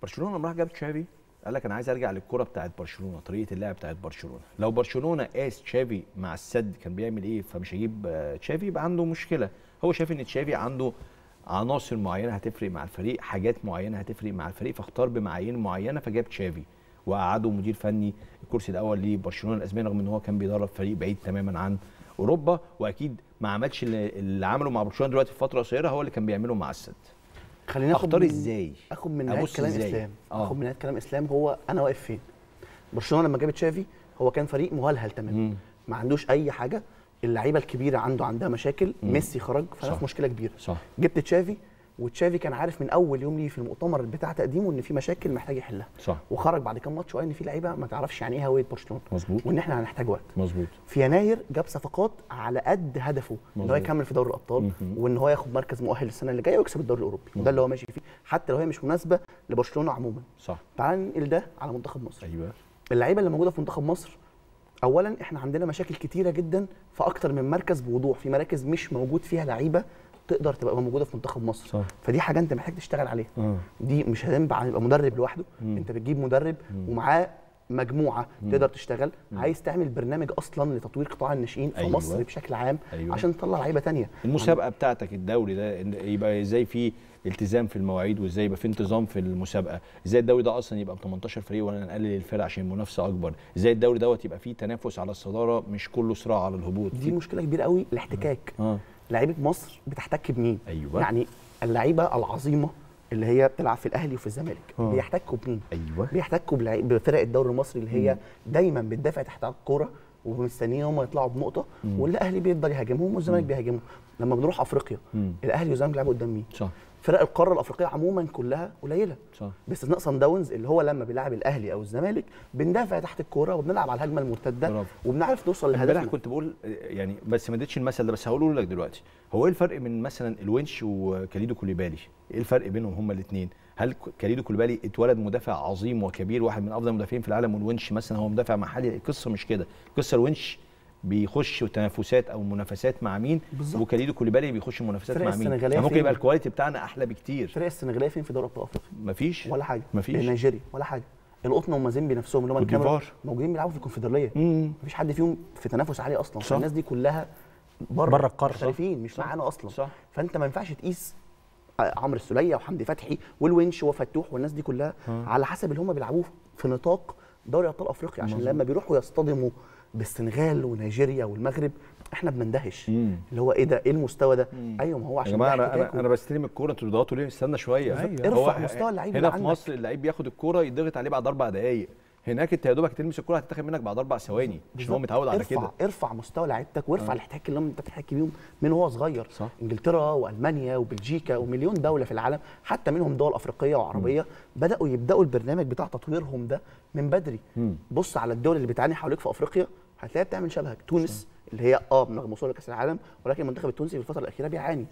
برشلونه لما راح جاب تشافي قال لك انا عايز ارجع للكره بتاعت برشلونه طريقه اللعب بتاعت برشلونه لو برشلونه قاس تشافي مع السد كان بيعمل ايه فمش هيجيب آه، تشافي يبقى عنده مشكله هو شايف ان تشافي عنده عناصر معينه هتفرق مع الفريق حاجات معينه هتفرق مع الفريق فاختار بمعايير معينه فجاب تشافي وقعده مدير فني الكرسي الاول لبرشلونه الاسباني رغم ان هو كان بيدرب فريق بعيد تماما عن اوروبا واكيد ما عملش اللي اللي عمله مع برشلونه دلوقتي في فتره قصيره هو اللي كان بيعمله مع السد خلينا ناخد اختار من- ازاي اخد من نهايه أبص كلام إزاي؟ اسلام آه. اخد من نهايه كلام اسلام هو انا واقف فين برشلونه لما جاب تشافي هو كان فريق مهلهل تماما مم. ما عندوش اي حاجه اللعيبه الكبيره عنده عندها مشاكل ميسي خرج فانا صح. في مشكله كبيره صح جبت تشافي وتشافي كان عارف من اول يوم ليه في المؤتمر بتاع تقديمه ان في مشاكل محتاج يحلها صح وخرج بعد كام ماتش وقال ان في لعيبه ما تعرفش يعني ايه هويه برشلونه مظبوط وان احنا هنحتاج وقت مظبوط في يناير جاب صفقات على قد هدفه ان هو مظبوط. يكمل في دوري الابطال مهم. وان هو ياخد مركز مؤهل السنه اللي جايه ويكسب الدوري الاوروبي وده اللي هو ماشي فيه حتى لو هي مش مناسبه لبرشلونه عموما صح تعال ننقل ده على منتخب مصر ايوه اللعيبه اللي موجوده في منتخب مصر اولا احنا عندنا مشاكل كتيره جدا في اكتر من مركز بوضوح في مراكز مش موجود فيها لعيبه تقدر تبقى موجوده في منتخب مصر صح فدي حاجه انت محتاج تشتغل عليها اه دي مش هينفع يبقى مدرب لوحده مم. انت بتجيب مدرب ومعاه مجموعه مم. تقدر تشتغل مم. عايز تعمل برنامج اصلا لتطوير قطاع الناشئين في أيوة. مصر بشكل عام ايوه عشان تطلع لعيبه تانية المسابقه بتاعتك الدوري ده إن يبقى ازاي في التزام في المواعيد وازاي يبقى في انتظام في المسابقه ازاي الدوري ده اصلا يبقى ب 18 فريق ولا نقلل الفرق عشان المنافسه اكبر ازاي الدوري دوت يبقى فيه تنافس على الصداره مش كله صراع على الهبوط دي مشكله كبيره قوي الاحتكاك اه لعيبه مصر بتحتك بمين ايوه يعني اللعيبه العظيمه اللي هي بتلعب في الاهلي وفي الزمالك آه. بيحتكوا بمين ايوه بيحتكوا بلعيب- بفرق الدوري المصري اللي هي دايما بتدافع تحت الكوره ومستنيين هم يطلعوا بنقطه مم. والاهلي بيقدر يهاجمهم والزمالك بيهاجمهم لما بنروح افريقيا مم. الاهلي والزمالك بيلعبوا قدام مين صح فرق القاره الافريقيه عموما كلها قليله صح باستثناء صن داونز اللي هو لما بيلعب الاهلي او الزمالك بندافع تحت الكوره وبنلعب على الهجمه المرتده برافو. وبنعرف نوصل امبارح لهدفنا كنت بقول يعني بس ما اديتش المثل ده بس هقوله لك دلوقتي هو ايه الفرق من مثلا الونش وكاليدو كوليبالي ايه الفرق بينهم هما الاثنين هل ك- كاليدو كوليبالي اتولد مدافع عظيم وكبير واحد من افضل المدافعين في العالم والونش مثلا هو مدافع محلي القصه مش كده القصه الونش بيخش تنافسات او منافسات مع مين بالظبط. وكاليدو كوليبالي بيخش منافسات فرق مع مين السنغالية يعني ممكن فين؟ يبقى الكواليتي بتاعنا احلى بكتير الفرق السنغاليه فين في دوري ابطال افريقيا مفيش ولا حاجه مفيش. نيجيريا ولا حاجه القطن ومازيمبي نفسهم اللي هم كوت الكاميرون ديفوار. موجودين بيلعبوا في الكونفدراليه امم مفيش حد فيهم في تنافس عالي اصلا صح. الناس دي كلها بره بره القارة. محترفين مش صح. معانا اصلا صح فانت ما ينفعش تقيس عمرو السوليه وحمدي فتحي والونش وفتوح والناس دي كلها آه. على حسب اللي هم بيلعبوه في نطاق دوري ابطال افريقيا عشان مظبوط. لما بيروحوا يصطدموا بالسنغال ونيجيريا والمغرب احنا بندهش امم اللي هو ايه ده ايه المستوى ده مم. ايوه ما هو يا عشان جماعه ده انا انا, احتكاك أنا بستلم الكوره انتوا بتضغطوا ليه استنى شويه بالظبط. هو ارفع مستوى اللعيب هنا اللي في عندك. مصر اللعيب بياخد الكوره يضغط عليه بعد اربع دقائق هناك انت يا دوبك تلمس الكوره هتتاخد منك بعد اربع ثواني عشان هو بالظبط. متعود على ارفع كده ارفع مستوى لعيبتك وارفع آه. الاحتكاك اللي انت بتحكي بيهم من وهو صغير صح. انجلترا والمانيا وبلجيكا ومليون دوله في العالم حتى منهم دول افريقيه وعربيه بداوا يبداوا البرنامج بتاع تطويرهم ده من بدري مم. بص على الدول اللي بتعاني حواليك في افريقيا هتلاقيها بتعمل شبهك تونس اللي هي اه رغم وصولها لكاس العالم ولكن المنتخب التونسي في الفتره الاخيره بيعاني